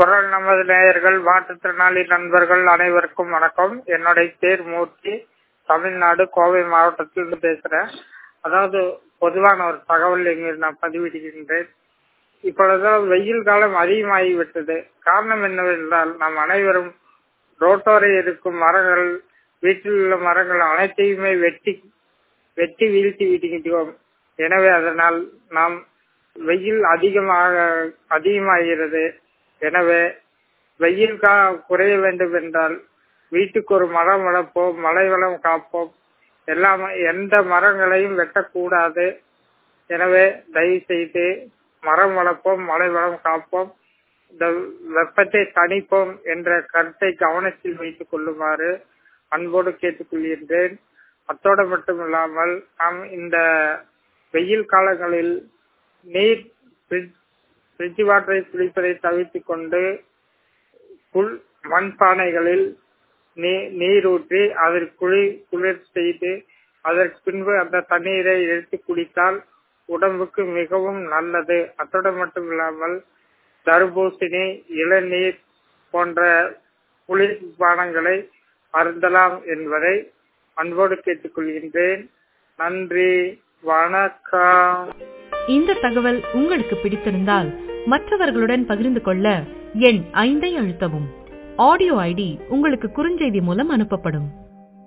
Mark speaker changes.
Speaker 1: குரல் நமது நேயர்கள் மாற்றுத்திறனாளி நண்பர்கள் அனைவருக்கும் வணக்கம் என்னுடைய பேர் மூர்த்தி தமிழ்நாடு கோவை மாவட்டத்திலிருந்து பேசுறேன் அதாவது பொதுவான ஒரு தகவல் இங்கு நான் பதிவிடுகின்றேன் இப்பொழுது வெயில் காலம் அதிகமாகிவிட்டது காரணம் என்னவென்றால் நாம் அனைவரும் ரோட்டோரை இருக்கும் மரங்கள் வீட்டில் உள்ள மரங்கள் அனைத்தையுமே வெட்டி வெட்டி வீழ்த்தி விடுகின்றோம் எனவே அதனால் நாம் வெயில் அதிகமாக அதிகமாகிறது எனவே வெயில் கா குறைய வேண்டும் என்றால் வீட்டுக்கு ஒரு மரம் வளர்ப்போம் மழை வளம் காப்போம் எல்லா எந்த மரங்களையும் வெட்டக்கூடாது எனவே தயவு செய்து மரம் வளர்ப்போம் மழை வளம் காப்போம் இந்த வெப்பத்தை தணிப்போம் என்ற கருத்தை கவனத்தில் வைத்துக் கொள்ளுமாறு அன்போடு கேட்டுக்கொள்கின்றேன் அத்தோடு மட்டும் இல்லாமல் நாம் இந்த வெயில் காலங்களில் நீர் ஃப்ரிட்ஜ் வாட்டரை குடிப்பதை தவிர்த்துக் கொண்டு புல் மண்பானைகளில் நீர் ஊற்றி அதில் குளி குளிர் செய்து அதற்கு பின்பு அந்த தண்ணீரை எடுத்து குடித்தால் உடம்புக்கு மிகவும் நல்லது அத்தோடு மட்டும் இல்லாமல் தர்பூசணி இளநீர் போன்ற குளிர் பானங்களை அருந்தலாம் என்பதை அன்போடு கேட்டுக்கொள்கின்றேன் நன்றி வணக்கம்
Speaker 2: இந்த தகவல் உங்களுக்கு பிடித்திருந்தால் மற்றவர்களுடன் பகிர்ந்து கொள்ள எண் ஐந்தை அழுத்தவும் ஆடியோ ஐடி உங்களுக்கு குறுஞ்செய்தி மூலம் அனுப்பப்படும்